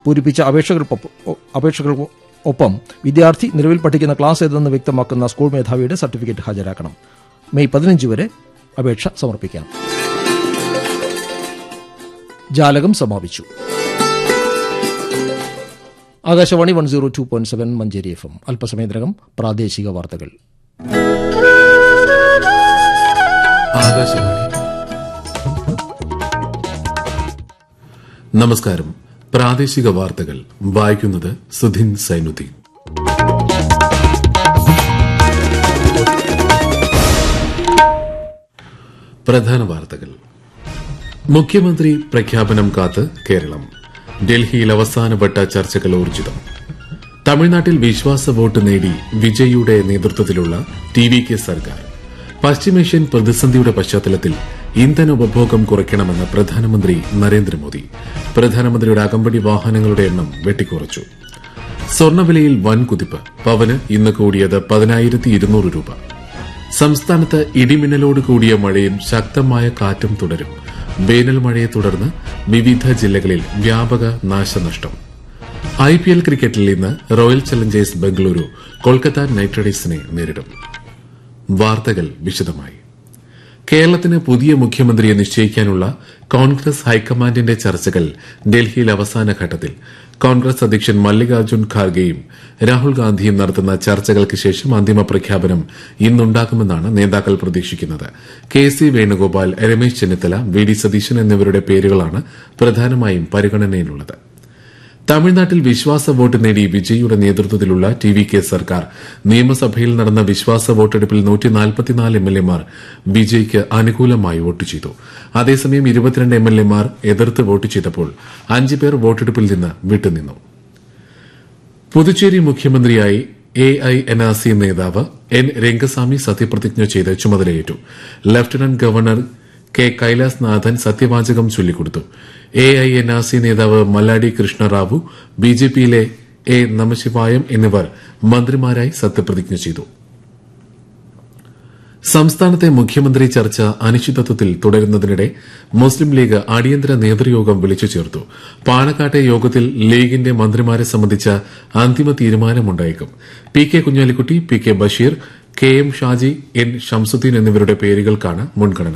പൂരിപ്പിച്ച അപേക്ഷകൾക്കൊപ്പം അപേക്ഷകൾക്കൊപ്പം വിദ്യാർത്ഥി നിലവിൽ പഠിക്കുന്ന ക്ലാസ് ഏതെന്ന് വ്യക്തമാക്കുന്ന സ്കൂൾ മേധാവിയുടെ സർട്ടിഫിക്കറ്റ് ഹാജരാക്കണം മെയ് പതിനഞ്ച് വരെ അപേക്ഷ സമർപ്പിക്കാം ജാലകം സമാപിച്ചു Akashvani one zero two point seven Manjeri FM എം അല്പസമയത്തിനകം പ്രാദേശിക വാർത്തകൾ ആകാശവാണി നമസ്കാരം പ്രാദേശിക വാർത്തകൾ വായിക്കുന്നത് സുധിൻ സൈനുദ്ദീൻ പ്രധാന വാർത്തകൾ മുഖ്യമന്ത്രി പ്രഖ്യാപനം കാത്ത് കേരളം ഡൽഹിയിൽ അവസാനവട്ട ചർച്ചകൾ ഊർജിതം തമിഴ്നാട്ടിൽ വിശ്വാസ വോട്ട് നേടി വിജയിയുടെ നേതൃത്വത്തിലുള്ള ടി വി കെ സർക്കാർ പശ്ചിമേഷ്യൻ പ്രതിസന്ധിയുടെ പശ്ചാത്തലത്തിൽ ഇന്ധന ഉപഭോഗം കുറയ്ക്കണമെന്ന് പ്രധാനമന്ത്രി നരേന്ദ്രമോദി പ്രധാനമന്ത്രിയുടെ അകമ്പടി വാഹനങ്ങളുടെ എണ്ണം വെട്ടിക്കുറച്ചു സ്വർണ്ണവിലയിൽ വൻ കുതിപ്പ് പവന് ഇന്ന് കൂടിയത് പതിനായിരത്തി ഇരുന്നൂറ് രൂപ സംസ്ഥാനത്ത് ഇടിമിന്നലോട് കൂടിയ മഴയും ശക്തമായ കാറ്റും തുടരും വേനൽ മഴയെ തുടർന്ന് വിവിധ ജില്ലകളിൽ വ്യാപക നാശനഷ്ടം ഐ പി എൽ ക്രിക്കറ്റിൽ ഇന്ന് Royal Challengers Bengaluru Kolkata Knight റൈഡേഴ്സിനെ നേരിടും വാർത്തകൾ വിശദമായി കേരളത്തിന് പുതിയ മുഖ്യമന്ത്രിയെ നിശ്ചയിക്കാനുള്ള കോൺഗ്രസ് ഹൈക്കമാൻഡിന്റെ ചർച്ചകൾ ഡൽഹിയിൽ അവസാന ഘട്ടത്തിൽ കോൺഗ്രസ് അധ്യക്ഷൻ മല്ലികാർജ്ജുൻ ഖാർഗെയും രാഹുൽ ഗാന്ധിയും നടത്തുന്ന ചർച്ചകൾക്ക് ശേഷം അന്തിമ പ്രഖ്യാപനം ഇന്നുണ്ടാകുമെന്നാണ് നേതാക്കൾ പ്രതീക്ഷിക്കുന്നത് K C Venugopal Ramesh Chennithala V D Satheesan എന്നിവരുടെ പേരുകളാണ് പ്രധാനമായും പരിഗണനയിലുള്ളത് തമിഴ്നാട്ടിൽ വിശ്വാസ വോട്ട് നേടി വിജയിയുടെ നേതൃത്വത്തിലുള്ള ടി വി കെ സർക്കാർ നിയമസഭയിൽ നടന്ന വിശ്വാസ വോട്ടെടുപ്പിൽ എം എൽ എമാർ വിജയ്ക്ക് അനുകൂലമായി വോട്ട് ചെയ്തു അതേസമയം ഇരുപത്തിരണ്ട് എം എൽ എമാർ എതിർത്ത് വോട്ട് ചെയ്തപ്പോൾ അഞ്ച് പേർ വോട്ടെടുപ്പിൽ നിന്ന് വിട്ടുനിന്നു പുതുച്ചേരി മുഖ്യമന്ത്രിയായി A I N R C നേതാവ് എൻ രംഗസ്വാമി സത്യപ്രതിജ്ഞ ചെയ്ത് ചുമതലയേറ്റു lieutenant governor K Kailas Nathan സത്യവാചകം ചൊല്ലിക്കൊടുത്തു A I N R C നേതാവ് മല്ലാടി കൃഷ്ണറാവു ബി ജെ പിയിലെ എ നമശിവായം എന്നിവർ മന്ത്രിമാരായി സത്യപ്രതിജ്ഞ ചെയ്തു സംസ്ഥാനത്തെ മുഖ്യമന്ത്രി ചർച്ച അനിശ്ചിതത്വത്തിൽ തുടരുന്നതിനിടെ മുസ്ലിം ലീഗ് അടിയന്തര നേതൃയോഗം വിളിച്ചു ചേർത്തു പാണക്കാട്ടെ യോഗത്തിൽ ലീഗിന്റെ മന്ത്രിമാരെ സംബന്ധിച്ച അന്തിമ തീരുമാനമുണ്ടായേക്കും P K Kunhalikutty P K Basheer K M Shaji N Shamsudheen എന്നിവരുടെ പേരുകൾക്കാണ് മുൻഗണന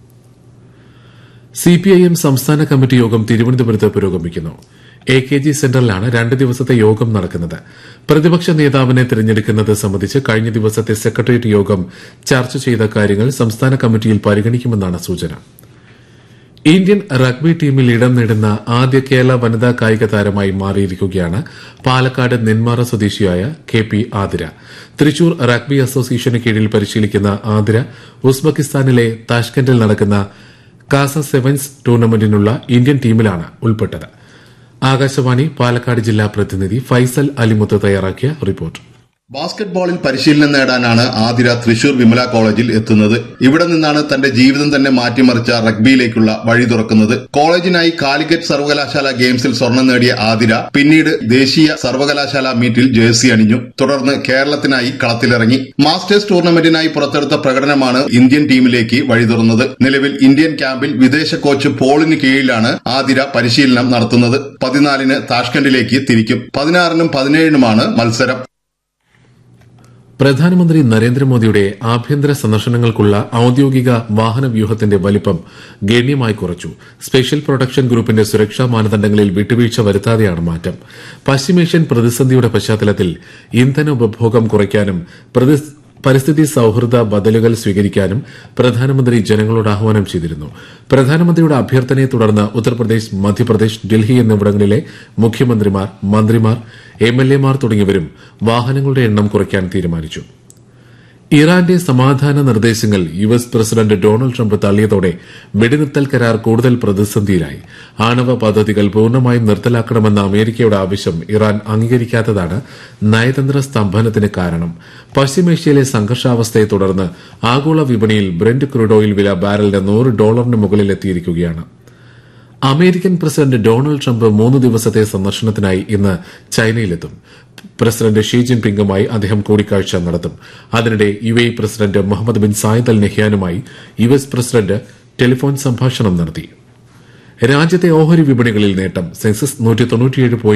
സിപിഐഎം സംസ്ഥാന കമ്മിറ്റി യോഗം തിരുവനന്തപുരത്ത് പുരോഗമിക്കുന്നു എ കെ ജി സെന്ററിലാണ് രണ്ട് ദിവസത്തെ യോഗം നടക്കുന്നത് പ്രതിപക്ഷ നേതാവിനെ തിരഞ്ഞെടുക്കുന്നത് സംബന്ധിച്ച് കഴിഞ്ഞ ദിവസത്തെ സെക്രട്ടേറിയറ്റ് യോഗം ചർച്ച ചെയ്ത കാര്യങ്ങൾ സംസ്ഥാന കമ്മിറ്റിയിൽ പരിഗണിക്കുമെന്നാണ് സൂചന ഇന്ത്യൻ റഗ്ബി ടീമിൽ ഇടം നേടുന്ന ആദ്യ കേരള വനിതാ കായിക താരമായി മാറിയിരിക്കുകയാണ് പാലക്കാട് നെന്മാറ സ്വദേശിയായ K P Athira Thrissur rugby അസോസിയേഷന് കീഴിൽ പരിശീലിക്കുന്ന ആതിര ഉസ്ബെക്കിസ്ഥാനിലെ താഷ്കന്റിൽ നടക്കുന്ന കാസ സെവൻസ് ടൂർണമെന്റിനുള്ള ഇന്ത്യൻ ടീമിലാണ് ഉൾപ്പെട്ടത് ആകാശവാണി പാലക്കാട് ജില്ലാ പ്രതിനിധി ഫൈസൽ അലിമുത്ത് തയ്യാറാക്കിയ റിപ്പോർട്ട് ബാസ്കറ്റ്ബോളിൽ പരിശീലനം നേടാനാണ് ആതിര തൃശൂർ വിമല കോളേജിൽ എത്തുന്നത് ഇവിടെ നിന്നാണ് തന്റെ ജീവിതം തന്നെ മാറ്റിമറിച്ച റഗ്ബിയിലേക്കുള്ള വഴി തുറക്കുന്നത് കോളേജിനായി കാലിക്കറ്റ് സർവകലാശാല ഗെയിംസിൽ സ്വർണം നേടിയ ആതിര പിന്നീട് ദേശീയ സർവകലാശാല മീറ്റിൽ ജേഴ്സി അണിഞ്ഞു തുടർന്ന് കേരളത്തിനായി കളത്തിലിറങ്ങി മാസ്റ്റേഴ്സ് ടൂർണമെന്റിനായി പുറത്തെടുത്ത പ്രകടനമാണ് ഇന്ത്യൻ ടീമിലേക്ക് വഴി തുറന്നത് നിലവിൽ ഇന്ത്യൻ ക്യാമ്പിൽ വിദേശ കോച്ച് പോളിന് കീഴിലാണ് ആതിര പരിശീലനം നടത്തുന്നത് പതിനാലിന് താഷ്കണ്ടിലേക്ക് തിരിക്കും പതിനാറിനും പതിനേഴിനുമാണ് മത്സരം പ്രധാനമന്ത്രി നരേന്ദ്രമോദിയുടെ ആഭ്യന്തര സന്ദർശനങ്ങൾക്കുള്ള ഔദ്യോഗിക വാഹന വ്യൂഹത്തിന്റെ വലിപ്പം ഗണ്യമായി കുറച്ചു സ്പെഷ്യൽ പ്രൊട്ടക്ഷൻ ഗ്രൂപ്പിന്റെ സുരക്ഷാ മാനദണ്ഡങ്ങളിൽ വിട്ടുവീഴ്ച വരുത്താതെയാണ് മാറ്റം പശ്ചിമേഷ്യൻ പ്രതിസന്ധിയുടെ പശ്ചാത്തലത്തിൽ ഇന്ധന ഉപഭോഗം കുറയ്ക്കാനും പരിസ്ഥിതി സൌഹൃദ ബദലുകൾ സ്വീകരിക്കാനും പ്രധാനമന്ത്രി ജനങ്ങളോട് ആഹ്വാനം ചെയ്തിരുന്നു പ്രധാനമന്ത്രിയുടെ അഭ്യർത്ഥനയെ തുടർന്ന് ഉത്തർപ്രദേശ് മധ്യപ്രദേശ് ഡൽഹി എന്നിവിടങ്ങളിലെ മുഖ്യമന്ത്രിമാർ മന്ത്രിമാർ എംഎൽഎമാർ തുടങ്ങിയവരും വാഹനങ്ങളുടെ എണ്ണം കുറയ്ക്കാൻ തീരുമാനിച്ചു ഇറാന്റെ സമാധാന നിർദ്ദേശങ്ങൾ U S president Donald Trump തള്ളിയതോടെ വെടിനിർത്തൽ കരാർ കൂടുതൽ പ്രതിസന്ധിയിലായി ആണവ പദ്ധതികൾ പൂർണ്ണമായും നിർത്തലാക്കണമെന്ന അമേരിക്കയുടെ ആവശ്യം ഇറാൻ അംഗീകരിക്കാത്തതാണ് നയതന്ത്ര സ്തംഭനത്തിന് കാരണം പശ്ചിമേഷ്യയിലെ സംഘർഷാവസ്ഥയെ തുടർന്ന് ആഗോള വിപണിയിൽ ബ്രന്റ് ക്രൂഡ് ഓയിൽ വില ബാരലിന് നൂറ് ഡോളറിന് മുകളിൽ എത്തിയിരിക്കുകയാണ് അമേരിക്കൻ പ്രസിഡന്റ് ഡൊണാൾഡ് ട്രംപ് മൂന്ന് ദിവസത്തെ സന്ദർശനത്തിനായി ഇന്ന് ചൈനയിലെത്തും പ്രസിഡന്റ് ഷീ ജിൻപിങ്ങുമായി അദ്ദേഹം കൂടിക്കാഴ്ച നടത്തും അതിനിടെ U A president Mohammed bin Zayed al നെഹ്യാനുമായി യു എസ് പ്രസിഡന്റ് ടെലിഫോൺ സംഭാഷണം നടത്തി രാജ്യത്തെ ഓഹരി വിപണികളിൽ നേട്ടം സെൻസസ് നൂറ്റി